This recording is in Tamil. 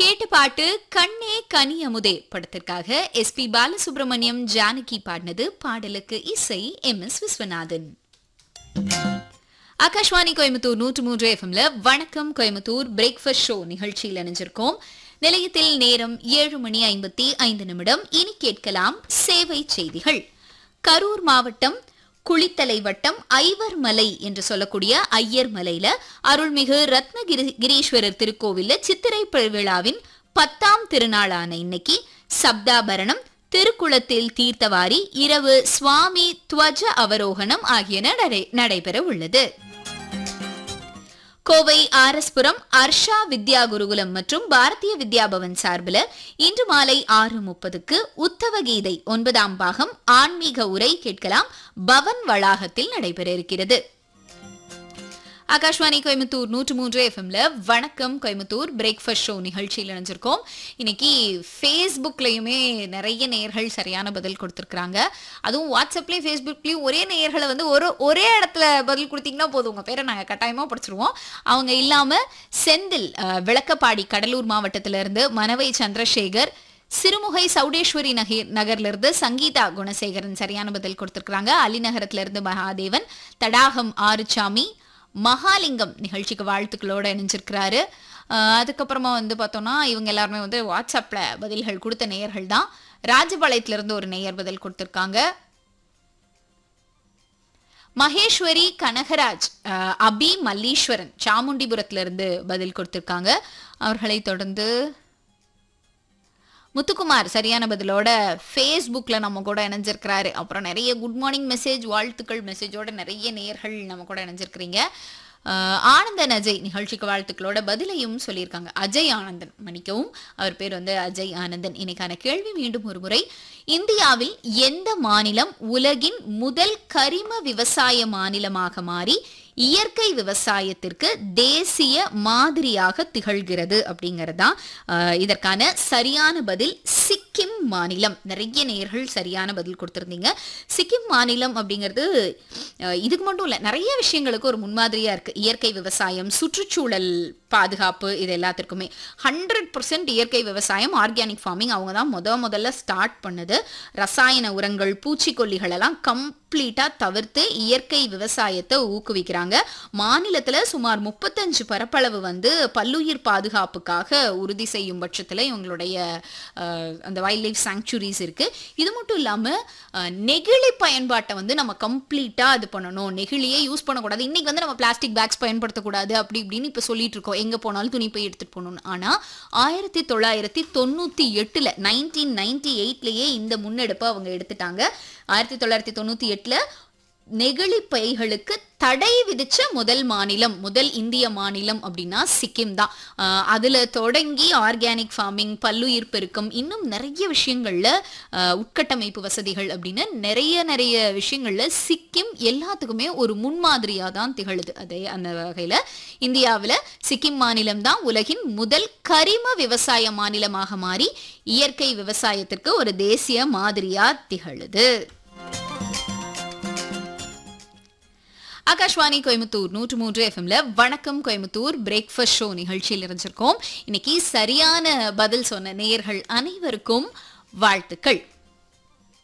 கேட்ட பாட்டு கண்ணே கனி அமுதே படத்திற்காக எஸ் பி பாலசுப்ரமணியம் ஜானகி பாடினது பாடலுக்கு இசை எம் எஸ் விஸ்வநாதன் ஆகாஷ்வாணி கோயம்புத்தூர் நூற்று மூன்று எஃப்எம்ல வணக்கம் கோயம்புத்தூர் பிரேக்ஃபாஸ்ட் ஷோ நிகழ்ச்சியில் இணைஞ்சிருக்கோம் நிலையத்தில் நேரம் ஏழு மணி ஐம்பத்தி ஐந்து நிமிடம் இனி கேட்கலாம் சேவை செய்திகள் கரூர் மாவட்டம் குளித்தலை வட்டம் ஐவர் மலை என்று சொல்லக்கூடிய ஐயர் மலையில அருள்மிகு ரத்னகிரி கிரீஸ்வரர் திருக்கோவில்ல சித்திரை விழாவின் பத்தாம் திருநாளான இன்னைக்கு சப்தாபரணம் திருக்குளத்தில் தீர்த்தவாரி இரவு சுவாமி துவஜ அவரோகணம் ஆகியன நடை- நடைபெற உள்ளது கோவை ஆர்எஸ்புரம் அர்ஷா வித்யா குருகுலம் மற்றும் பாரதிய வித்யா பவன் சார்பில் இன்று மாலை ஆறு முப்பதுக்கு உத்தவ கீதை ஒன்பதாம் பாகம் ஆன்மீக உரை கேட்கலாம் பவன் வளாகத்தில் நடைபெற இருக்கிறது ஆகாஷ்வாணி கோயம்புத்தூர் நூற்று மூன்று எஃப்எம்ல வணக்கம் கோயம்புத்தூர் பிரேக்ஃபாஸ்ட் ஷோ நிகழ்ச்சியில் இணைஞ்சிருக்கோம் இன்னைக்கு ஃபேஸ்புக்லயுமே நிறைய நேயர்கள் சரியான பதில் கொடுத்துருக்காங்க அதுவும் வாட்ஸ்அப்லயும் ஃபேஸ்புக்லயும் ஒரே நேயர்களை வந்து ஒரு ஒரே இடத்துல பதில் கொடுத்தீங்கன்னா போதும் உங்க பேரை நாங்கள் கட்டாயமா படிச்சிருவோம் அவங்க இல்லாம செந்தில் அஹ், விளக்கப்பாடி கடலூர் மாவட்டத்தில இருந்து மனவை சந்திரசேகர் சிறுமுகை சௌடேஸ்வரி நகர் நகர்ல இருந்து சங்கீதா குணசேகரன் சரியான பதில் கொடுத்திருக்காங்க அலிநகரத்துல இருந்து மகாதேவன் தடாகம் ஆறுசாமி மகாலிங்கம் நிகழ்ச்சிக்கு வாழ்த்துக்களோட இணைஞ்சிருக்கிறாரு அஹ் அதுக்கப்புறமா வந்து பார்த்தோம்னா இவங்க எல்லாருமே வந்து வாட்ஸ்அப்ல பதில்கள் கொடுத்த நேயர்கள் தான் ராஜபாளையத்துல இருந்து ஒரு நேயர் பதில் கொடுத்திருக்காங்க மகேஸ்வரி கனகராஜ் அஹ், அபி மல்லீஸ்வரன் சாமுண்டிபுரத்துல இருந்து பதில் கொடுத்திருக்காங்க அவர்களை தொடர்ந்து முத்துக்குமார் சரியான பதிலோட ஃபேஸ்புக்கில் நம்ம கூட இணைஞ்சிருக்கிறாரு அப்புறம் நிறைய குட் மார்னிங் மெசேஜ் வாழ்த்துக்கள் மெசேஜோட நிறைய நேயர்கள் நம்ம கூட இணைஞ்சிருக்கிறீங்க அஹ், ஆனந்தன் அஜய் நிகழ்ச்சிக்கு வாழ்த்துக்களோட பதிலையும் சொல்லியிருக்காங்க அஜய் ஆனந்தன் மன்னிக்கவும் அவர் பேர் வந்து அஜய் ஆனந்தன் இன்னைக்கான கேள்வி மீண்டும் ஒரு முறை இந்தியாவில் எந்த மாநிலம் உலகின் முதல் கரிம விவசாய மாநிலமாக மாறி இயற்கை விவசாயத்திற்கு தேசிய மாதிரியாக திகழ்கிறது அப்படிங்கிறது தான் அஹ், இதற்கான சரியான பதில் சிக்கிம் மாநிலம் நிறைய நேர்கள் சரியான பதில் கொடுத்துருந்தீங்க சிக்கிம் மாநிலம் அப்படிங்கிறது அஹ், இதுக்கு மட்டும் இல்லை நிறைய விஷயங்களுக்கு ஒரு முன்மாதிரியா இருக்கு இயற்கை விவசாயம் சுற்றுச்சூழல் பாதுகாப்பு இது எல்லாத்திற்குமே ஹண்ட்ரட் பர்சன்ட் இயற்கை விவசாயம் ஆர்கானிக் ஃபார்மிங் அவங்க தான் முத முதல்ல ஸ்டார்ட் பண்ணது ரசாயன உரங்கள் பூச்சிக்கொல்லிகள் எல்லாம் கம்ப்ளீட்டாக தவிர்த்து இயற்கை விவசாயத்தை ஊக்குவிக்கிறாங்க மாநிலத்தில் சுமார் முப்பத்தஞ்சு பரப்பளவு வந்து பல்லுயிர் பாதுகாப்புக்காக உறுதி செய்யும் பட்சத்தில் இவங்களுடைய அஹ், அந்த வைல்ட் லைஃப் சாங்சுரிஸ் இருக்கு இது மட்டும் இல்லாமல் நெகிழி பயன்பாட்டை வந்து நம்ம கம்ப்ளீட்டாக இது பண்ணணும் நெகிழியே யூஸ் பண்ணக்கூடாது இன்னைக்கு வந்து நம்ம பிளாஸ்டிக் பேக்ஸ் பயன்படுத்தக்கூடாது அப்படி இப்படின்னு இப்போ சொல்லிட்டு இருக்கோம் எங்கே போனாலும் துணி பை எடுத்துகிட்டு போகணும்னு ஆனால் ஆயிரத்தி தொள்ளாயிரத்தி தொண்ணூற்றி எட்டில் நைன்டீன் நைன்டி எயிட்லேயே இந்த முன்னெடுப்பை அவங்க எடுத்துட்டாங்க ஆயிரத்தி தொள்ளாயிரத்தி தொண்ணூற்றி எட்டில் நெகிழி பைகளுக்கு தடை விதிச்ச முதல் மாநிலம் முதல் இந்திய மாநிலம் அப்படின்னா சிக்கிம் தான் ஆஹ் அதுல தொடங்கி ஆர்கானிக் ஃபார்மிங் பல்லுயிர் பெருக்கம் இன்னும் நிறைய விஷயங்கள்ல ஆஹ் உட்கட்டமைப்பு வசதிகள் அப்படின்னு நிறைய நிறைய விஷயங்கள்ல சிக்கிம் எல்லாத்துக்குமே ஒரு முன்மாதிரியா தான் திகழுது அதே அந்த வகையில இந்தியாவில் சிக்கிம் மாநிலம் தான் உலகின் முதல் கரிம விவசாய மாநிலமாக மாறி இயற்கை விவசாயத்திற்கு ஒரு தேசிய மாதிரியா திகழுது ஆகாஷ்வாணி கோயம்புத்தூர் நூற்று மூன்று எஃப்எம்ல வணக்கம் கோயம்புத்தூர் பிரேக்ஃபாஸ்ட் ஷோ நிகழ்ச்சியில் இருந்திருக்கோம் இன்னைக்கு சரியான பதில் சொன்ன நேயர்கள் அனைவருக்கும் வாழ்த்துக்கள்